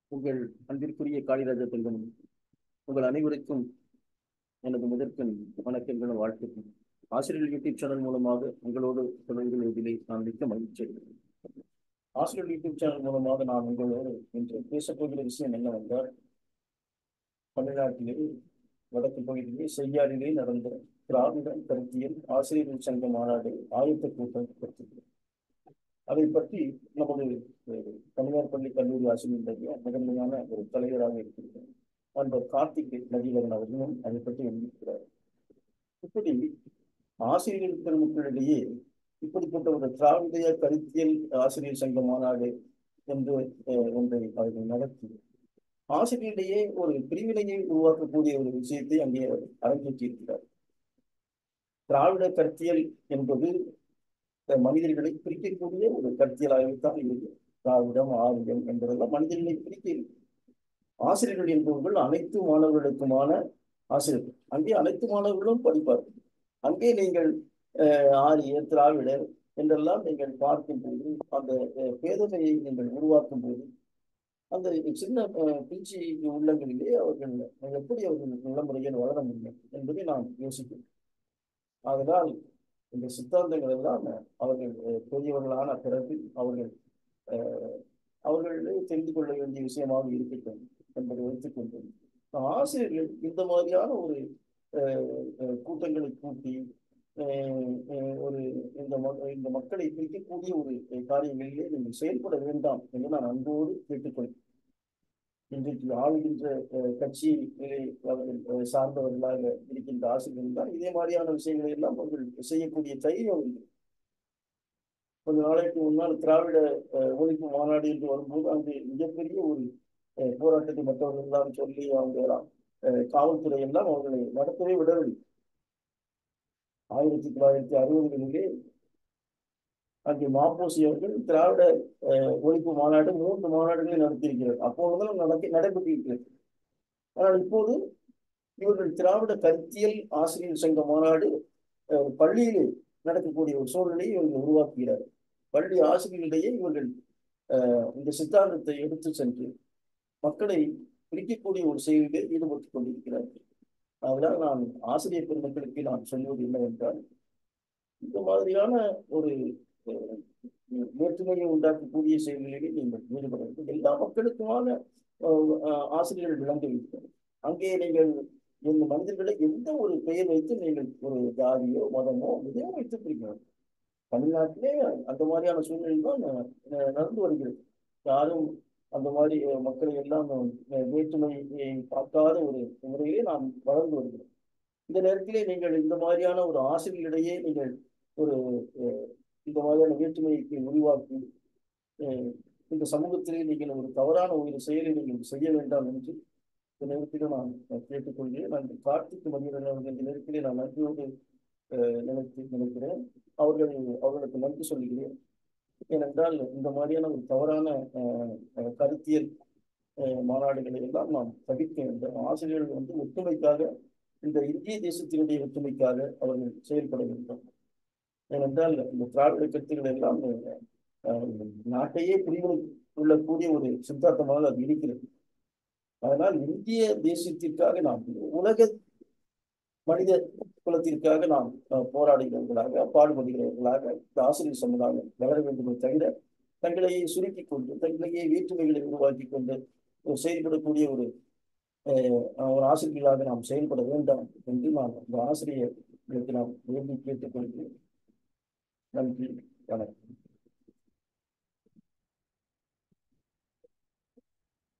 உங்கள் அன்பிற்குரிய காளிராஜ தங்கம் உங்கள் அனைவருக்கும் எனது முதற்கண் வணக்கங்களும் வாழ்த்துக்கள் ஆசிரியர் யூடியூப் சேனல் மூலமாக உங்களோடு தொடர்பு கொள்வதிலே நான் மிக்க மகிழ்ச்சி அடைகிறேன் ஆசிரியர் யூடியூப் சேனல் மூலமாக நான் உங்களோடு இன்று பேசப்போகிற விஷயம் என்னவென்றால் தமிழ்நாட்டிலே வடக்கு பகுதியிலே செய்யாறிலே நடந்த திராவிட கருத்தியல் ஆசிரியர்கள் சங்க மாநாடு ஆயத்த கூட்டம் பற்றி அதை பற்றி நமது அஹ், தனியார் பள்ளி கல்லூரி ஆசிரியருடைய முதன்மையான ஒரு தலைவராக இருக்கிறார் அந்த கார்த்திக் நதிகரன் அவர்களும் அதை பற்றி எழுதியிருக்கிறார் இப்படி ஆசிரியர்கள் பெருமக்களிடையே இப்படிப்பட்ட ஒரு திராவிட கருத்தியல் ஆசிரியர் சங்க மாநாடு என்று அஹ், ஒன்றை அவர்கள் நடத்தி ஆசிரியரிடையே ஒரு பிரிவினையை உருவாக்கக்கூடிய ஒரு விஷயத்தை அங்கே அரங்கேற்றியிருக்கிறார் திராவிட கருத்தியல் என்பது அஹ், மனிதர்களை பிரிக்கக்கூடிய ஒரு கருத்தியலாகத்தான் இருக்கு திராவிடம் ஆரியம் என்பதெல்லாம் மனிதர்களை பிரிக்க ஆசிரியர்கள் என்பவர்கள் அனைத்து மாணவர்களுக்குமான ஆசிரியர்கள் அங்கே அனைத்து மாணவர்களும் படிப்பார்கள் அங்கே நீங்கள் அஹ், ஆரியர் திராவிடர் என்றெல்லாம் நீங்கள் பார்க்கும்போது அந்த அஹ், பேதமையை நீங்கள் உருவாக்கும் போது அந்த சின்ன அஹ், பிஞ்சி உள்ளங்களிலே அவர்கள் எப்படி அவர்கள் நல்ல முறையில் வளர முடியும் என்பதை நாம் யோசிக்கிறோம் அதனால் இந்த சித்தாந்தங்கள் எல்லாம் அவர்கள் அஹ், பெரியவர்களான பிறகு அவர்கள் அஹ், அவர்களே தெரிந்து கொள்ள வேண்டிய விஷயமாக இருக்கட்டும் என்பதை வைத்துக்கொண்டு ஆசிரியர்கள் இந்த மாதிரியான ஒரு அஹ், அஹ், கூட்டங்களை கூட்டி அஹ், அஹ், ஒரு இந்த ம- இந்த மக்களை பிரிக்கக்கூடிய ஒரு காரியங்களிலே நீங்கள் செயல்பட வேண்டாம் என்று நான் அன்போடு கேட்டுக்கொள்கிறேன் இன்றைக்கு ஆளுகின்ற அஹ், கட்சியிலே அவர்கள் அஹ், சார்ந்தவர்களாக இருக்கின்ற ஆசிரியர்கள் தான் இதே மாதிரியான விஷயங்களை எல்லாம் அவர்கள் செய்யக்கூடிய தைரியம் உண்டு கொஞ்ச நாளைக்கு முன்னால் திராவிட அஹ், ஒழிப்பு மாநாடு என்று வரும்போது அங்கு மிகப்பெரிய ஒரு அஹ், போராட்டத்தை மற்றவர்கள் எல்லாம் சொல்லி அவங்க எல்லாம் அஹ், காவல்துறை எல்லாம் அவர்களை நடத்தவே விடவில்லை ஆயிரத்தி தொள்ளாயிரத்தி அறுபதுகளிலே அங்கே மாப்போசி அவர்கள் திராவிட அஹ், ஒழிப்பு மாநாடு மூன்று மாநாடுகளை நடத்தியிருக்கிறார் அப்பொழுதுதான் நடக்க நடைபெற்றிருக்கிறது ஆனால் இப்போது இவர்கள் திராவிட கருத்தியல் ஆசிரியர் சங்க மாநாடு அஹ், பள்ளியிலே நடக்கக்கூடிய ஒரு சூழ்நிலையை இவர்கள் உருவாக்குகிறார் பள்ளி ஆசிரியர்களிடையே இவர்கள் அஹ், இந்த சித்தாந்தத்தை எடுத்து சென்று மக்களை பிரிக்கக்கூடிய ஒரு செயலிலே ஈடுபட்டுக் கொண்டிருக்கிறார்கள் அதனால் நான் ஆசிரியர் பெருமக்களுக்கு நான் சொல்வது என்னவென்றால் இந்த மாதிரியான ஒரு அஹ், வேற்றுமையை உண்டாக்கக்கூடிய செயல்களிலே நீங்கள் ஈடுபட வேண்டும் எல்லா மக்களுக்குமான அஹ், அஹ், ஆசிரியர்கள் விளங்க வேண்டும் அங்கே நீங்கள் இந்த மனிதர்களை எந்த ஒரு பெயர் வைத்து நீங்கள் ஒரு ஜாதியோ மதமோ எதையோ வைத்து பிரிக்கணும் தமிழ்நாட்டிலே அந்த மாதிரியான சூழ்நிலை தான் அஹ், நடந்து வருகிறது யாரும் அந்த மாதிரி அஹ், மக்களை எல்லாம் அஹ், வேற்றுமையை பார்க்காத ஒரு முறையிலே நாம் வளர்ந்து வருகிறோம் இந்த நேரத்திலே நீங்கள் இந்த மாதிரியான ஒரு ஆசிரியர்களிடையே நீங்கள் ஒரு அஹ், இந்த மாதிரியான வேற்றுமையை உருவாக்கி அஹ், இந்த சமூகத்திலே நீங்கள் ஒரு தவறான ஒரு செயலை நீங்கள் செய்ய வேண்டாம் என்று இந்த நேரத்திலே நான் கேட்டுக்கொள்கிறேன் நான் கார்த்திக் மதியன் அவர்கள் இந்த நேரத்திலே நான் நன்றியோடு அஹ், நினைத்து நினைக்கிறேன் அவர்கள் அவர்களுக்கு நன்றி சொல்கிறேன் ஏனென்றால் இந்த மாதிரியான ஒரு தவறான அஹ், அஹ், கருத்தியல் அஹ், மாநாடுகளை எல்லாம் நாம் தவிர்க்க வேண்டும் ஆசிரியர்கள் வந்து ஒற்றுமைக்காக இந்த இந்திய தேசத்தினுடைய ஒற்றுமைக்காக அவர்கள் செயல்பட வேண்டும் ஏனென்றால் இந்த திராவிட கருத்துக்கள் எல்லாம் அஹ், நாட்டையே பிரிவு கொள்ளக்கூடிய ஒரு சித்தாந்தமாக அது இருக்கிறது அதனால் இந்திய தேசத்திற்காக நாம் உலக மனித குலத்திற்காக நாம் அஹ், போராடுகிறவர்களாக பாடுபடுகிறவர்களாக இந்த ஆசிரியர் சமுதாயம் வளர வேண்டுமே தவிர தங்களை சுருக்கிக் கொண்டு தங்களையே வேற்றுமைகளை உருவாக்கி கொண்டு ஒரு செயல்படக்கூடிய ஒரு அஹ், ஒரு ஆசிரியர்களாக நாம் செயல்பட வேண்டாம் என்று நான் இந்த ஆசிரியர்களுக்கு நாம் வேண்டி கேட்டுக்கொள்கிறேன் நன்றி வணக்கம்